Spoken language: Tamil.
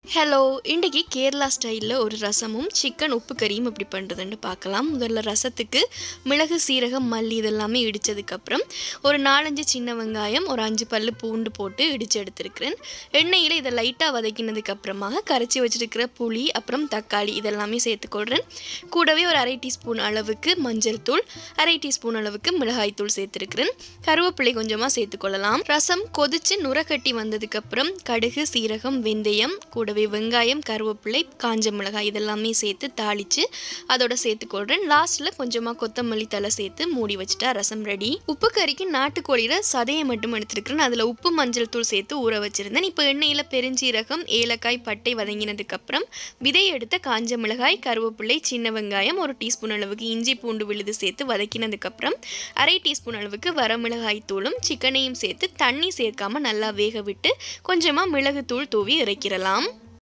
ஹலோ இன்றைக்கி கேரளா ஸ்டைலில் ஒரு ரசமும் சிக்கன் உப்பு கறியும் எப்படி பண்ணுறதுன்னு பார்க்கலாம் முதல்ல ரசத்துக்கு மிளகு சீரகம் மல்லி இதெல்லாமே இடித்ததுக்கப்புறம் ஒரு நாலஞ்சு சின்ன வெங்காயம் ஒரு அஞ்சு பல்லு பூண்டு போட்டு இடித்து எடுத்துருக்கிறேன் எண்ணெயில் இதை லைட்டாக வதக்கினதுக்கப்புறமாக கரைச்சி வச்சுருக்கிற புளி அப்புறம் தக்காளி இதெல்லாமே சேர்த்துக்கொள்கிறேன் கூடவே ஒரு அரை டீஸ்பூன் அளவுக்கு மஞ்சள் தூள் அரை டீஸ்பூன் அளவுக்கு மிளகாய் தூள் சேர்த்துருக்கிறேன் கருவேப்பிலை கொஞ்சமாக சேர்த்துக்கொள்ளலாம் ரசம் கொதித்து நுரக்கட்டி வந்ததுக்கப்புறம் கடுகு சீரகம் வெந்தயம் கூடவே வெங்காயம் கருவேப்பிலை காஞ்ச மிளகாய் இதெல்லாமே சேர்த்து தாளித்து அதோட சேர்த்துக்கொள்கிறேன் லாஸ்ட்டில் கொஞ்சமாக கொத்தமல்லி தலை சேர்த்து மூடி வச்சுட்டா ரசம் ரெடி உப்பு கறிக்கு நாட்டுக்கோழியில் சதையை மட்டும் எடுத்துருக்கிறேன் அதில் உப்பு மஞ்சள் தூள் சேர்த்து ஊற வச்சுருந்தேன் இப்போ எண்ணெயில் பெருஞ்சீரகம் ஏலக்காய் பட்டை வதங்கினதுக்கப்புறம் விதை எடுத்த காஞ்ச மிளகாய் கருவேப்பிலை சின்ன வெங்காயம் ஒரு டீஸ்பூன் அளவுக்கு இஞ்சி பூண்டு விழுது சேர்த்து வதக்கினதுக்கப்புறம் அரை டீஸ்பூன் அளவுக்கு வரமிளகாய் தூளும் சிக்கனையும் சேர்த்து தண்ணி சேர்க்காம நல்லா வேக விட்டு கொஞ்சமாக மிளகுத்தூள் தூவி இறக்கிடலாம்